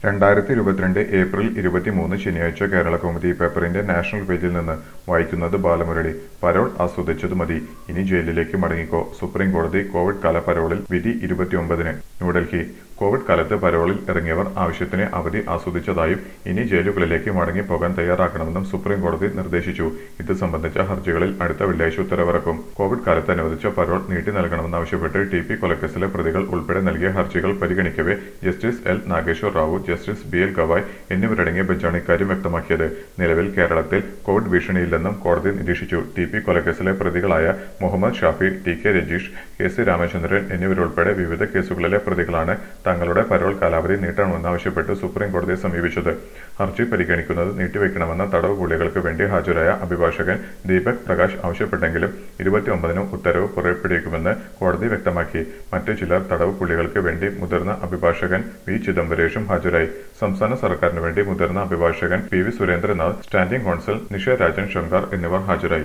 രണ്ടായിരത്തി ഇരുപത്തിരണ്ട് ഏപ്രിൽ ഇരുപത്തിമൂന്ന് ശനിയാഴ്ച കേരള കൗമുദി പേപ്പറിന്റെ നാഷണൽ പേജിൽ നിന്ന് വായിക്കുന്നത് ബാലമുരളി പരോൾ ആസ്വദിച്ചത് മതി ഇനി ജയിലിലേക്ക് മടങ്ങിക്കോ സുപ്രീം കോടതി കോവിഡ് കാല പരോളിൽ വിധി ഇരുപത്തിയൊമ്പതിന് ന്യൂഡൽഹി കോവിഡ് കാലത്ത് പരോളിൽ ഇറങ്ങിയവർ ആവശ്യത്തിന് അവധി ആസ്വദിച്ചതായും ഇനി ജയിലുകളിലേക്ക് മടങ്ങിപ്പോകാൻ തയ്യാറാക്കണമെന്നും സുപ്രീം കോടതി നിർദ്ദേശിച്ചു ഇത് സംബന്ധിച്ച ഹർജികളിൽ അടുത്ത വെള്ളിയാഴ്ച ഉത്തരവിറക്കും കോവിഡ് കാലത്ത് അനുവദിച്ച പരോൾ നീട്ടി നൽകണമെന്നാവശ്യപ്പെട്ട് ടി പി കൊലക്കേസിലെ പ്രതികൾ ഉൾപ്പെടെ നൽകിയ ഹർജികൾ പരിഗണിക്കവെ justice L Nageswar Rao justice B L Gavai എന്നിവരടങ്ങിയ ബെഞ്ചാണ് ഇക്കാര്യം വ്യക്തമാക്കിയത് നിലവിൽ കേരളത്തിൽ കോവിഡ് ഭീഷണിയില്ലെന്നും കോടതി നിരീക്ഷിച്ചു ടി പി കൊലക്കേസിലെ പ്രതികളായ Muhammad Shafi T K Rajeesh K C Ramachandran എന്നിവരുൾപ്പെടെ വിവിധ കേസുകളിലെ പ്രതികളാണ് തങ്ങളുടെ പരോൾ കാലാവധി നീട്ടണമെന്നാവശ്യപ്പെട്ട് സുപ്രീം കോടതിയെ സമീപിച്ചത് ഹർജി പരിഗണിക്കുന്നത് നീട്ടിവെക്കണമെന്ന തടവ് പുള്ളികൾക്ക് വേണ്ടി ഹാജരായ അഭിഭാഷകൻ ദീപക് പ്രകാശ് ആവശ്യപ്പെട്ടെങ്കിലും ഇരുപത്തിയൊമ്പതിനും ഉത്തരവ് പുറപ്പെടുവിക്കുമെന്ന് കോടതി വ്യക്തമാക്കി മറ്റു ചിലർ തടവ് പുള്ളികൾക്ക് വേണ്ടി മുതിർന്ന അഭിഭാഷകൻ വി ചിദംബരേഷും ഹാജരായി സംസ്ഥാന സർക്കാരിനു വേണ്ടി മുതിർന്ന അഭിഭാഷകൻ P V Surendranath standing counsel Nisha Rajan Shankar എന്നിവർ ഹാജരായി